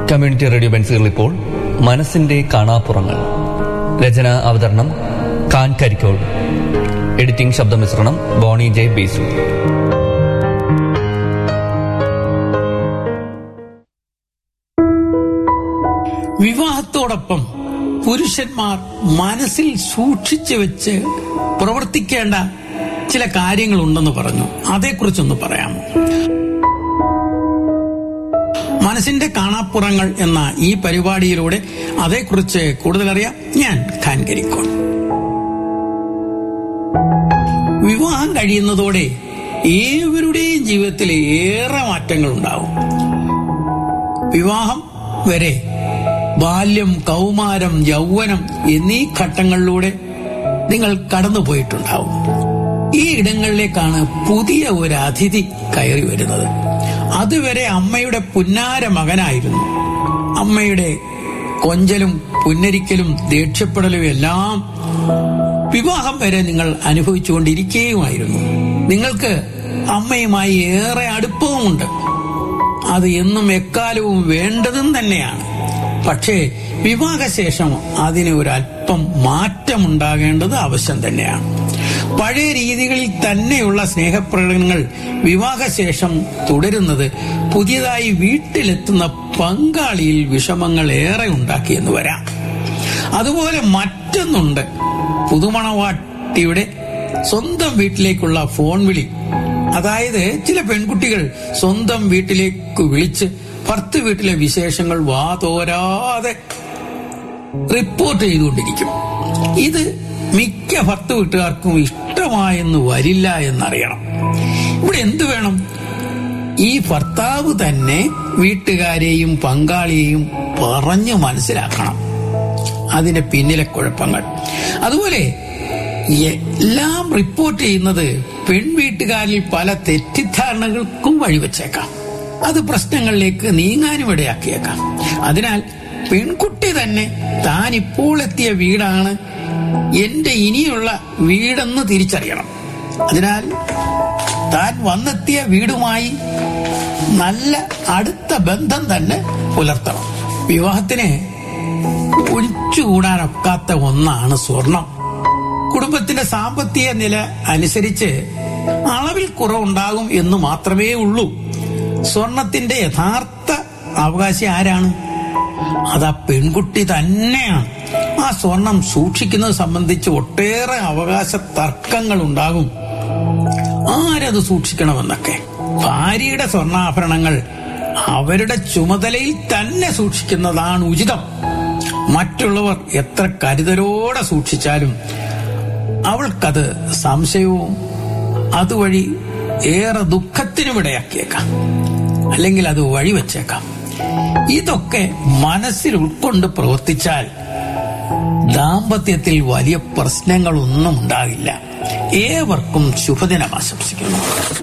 community radio ബെൻസുകൾ ഇപ്പോൾ മനസ്സിന്റെ കാണാപ്പുറങ്ങൾ രചന അവതരണം കാൻ കരിക്കോൾ എഡിറ്റിംഗ് ശബ്ദമിശ്രണം ബോണി ജെ ബേസു വിവാഹത്തോടൊപ്പം പുരുഷന്മാർ മനസ്സിൽ സൂക്ഷിച്ചു വെച്ച് പ്രവർത്തിക്കേണ്ട ചില കാര്യങ്ങളുണ്ടെന്ന് പറഞ്ഞു അതേക്കുറിച്ചൊന്ന് പറയാമോ മനസ്സിന്റെ കാണാപ്പുറങ്ങൾ എന്ന ഈ പരിപാടിയിലൂടെ അതേക്കുറിച്ച് കൂടുതൽ അറിയാം ഞാൻ ഖാൻ കരിക്കോൺ വിവാഹം കഴിയുന്നതോടെ ഏവരുടെയും ജീവിതത്തിൽ ഏറെ മാറ്റങ്ങൾ ഉണ്ടാവും വിവാഹം വരെ ബാല്യം കൗമാരം യൗവനം എന്നീ ഘട്ടങ്ങളിലൂടെ നിങ്ങൾ കടന്നുപോയിട്ടുണ്ടാവും ഈ ഇടങ്ങളിലേക്കാണ് പുതിയ ഒരു അതിഥി കയറി വരുന്നത് അതുവരെ അമ്മയുടെ പുന്നാര മകനായിരുന്നു അമ്മയുടെ കൊഞ്ചലും പുന്നരിക്കലും ദേഷ്യപ്പെടലും എല്ലാം വിവാഹം വരെ നിങ്ങൾ അനുഭവിച്ചുകൊണ്ടിരിക്കുകയുമായിരുന്നു നിങ്ങൾക്ക് അമ്മയുമായി ഏറെ അടുപ്പവുമുണ്ട് അത് എന്നും എക്കാലവും വേണ്ടതും തന്നെയാണ് പക്ഷേ വിവാഹശേഷം അതിന് ഒരല്പം മാറ്റമുണ്ടാകേണ്ടത് ആവശ്യം തന്നെയാണ് പഴയ രീതികളിൽ തന്നെയുള്ള സ്നേഹപ്രകടനങ്ങൾ വിവാഹശേഷം തുടരുന്നത് പുതിയതായി വീട്ടിലെത്തുന്ന പങ്കാളിയിൽ വിഷമങ്ങൾ ഏറെ ഉണ്ടാക്കിയെന്ന് വരാം അതുപോലെ മറ്റൊന്നുണ്ട് പുതുമണവാട്ടിയുടെ സ്വന്തം വീട്ടിലേക്കുള്ള ഫോൺ വിളി അതായത് ചില പെൺകുട്ടികൾ സ്വന്തം വീട്ടിലേക്ക് വിളിച്ച് ഭർത്ത് വീട്ടിലെ വിശേഷങ്ങൾ വാതോരാതെ റിപ്പോർട്ട് ചെയ്തുകൊണ്ടിരിക്കും ഇത് മിക്ക ഭർത്ത് വീട്ടുകാർക്കും ഇഷ്ടമായെന്ന് വരില്ല എന്നറിയണം ഇവിടെ എന്തു വേണം ഈ ഭർത്താവ് തന്നെ വീട്ടുകാരെയും പങ്കാളിയെയും പറഞ്ഞു മനസ്സിലാക്കണം അതിന്റെ പിന്നിലെ കുഴപ്പങ്ങൾ അതുപോലെ എല്ലാം റിപ്പോർട്ട് ചെയ്യുന്നത് പെൺവീട്ടുകാരിൽ പല തെറ്റിദ്ധാരണകൾക്കും വഴിവെച്ചേക്കാം അത് പ്രശ്നങ്ങളിലേക്ക് നീങ്ങാനും ഇടയാക്കിയേക്കാം അതിനാൽ പെൺകുട്ടി തന്നെ താൻ ഇപ്പോൾ എത്തിയ വീടാണ് എന്റെ ഇനിയുള്ള വീടെന്ന് തിരിച്ചറിയണം അതിനാൽ താൻ വന്നെത്തിയ വീടുമായി നല്ല അടുത്ത ബന്ധം തന്നെ പുലർത്തണം വിവാഹത്തിന് ഒഴിച്ചുകൂടാനൊക്കാത്ത ഒന്നാണ് സ്വർണം കുടുംബത്തിന്റെ സാമ്പത്തിക നില അനുസരിച്ച് അളവിൽ കുറവുണ്ടാകും എന്ന് മാത്രമേ ഉള്ളൂ സ്വർണത്തിന്റെ യഥാർത്ഥ അവകാശി ആരാണ് അത് ആ പെൺകുട്ടി തന്നെയാണ് ആ സ്വർണം സൂക്ഷിക്കുന്നത് സംബന്ധിച്ച് ഒട്ടേറെ അവകാശ തർക്കങ്ങൾ ഉണ്ടാകും ആരത് സൂക്ഷിക്കണമെന്നൊക്കെ ഭാര്യയുടെ സ്വർണ്ണാഭരണങ്ങൾ അവരുടെ ചുമതലയിൽ തന്നെ സൂക്ഷിക്കുന്നതാണ് ഉചിതം മറ്റുള്ളവർ എത്ര കരുതലോടെ സൂക്ഷിച്ചാലും അവൾക്കത് സംശയവും അതുവഴി ഏറെ ദുഃഖത്തിനും ഇടയാക്കിയേക്കാം അല്ലെങ്കിൽ അത് വഴിവെച്ചേക്കാം ഇതൊക്കെ മനസ്സിൽ ഉൾക്കൊണ്ട് പ്രവർത്തിച്ചാൽ ദാമ്പത്യത്തിൽ വലിയ പ്രശ്നങ്ങളൊന്നും ഉണ്ടാകില്ല ഏവർക്കും ശുഭദിനം ആശംസിക്കുന്നു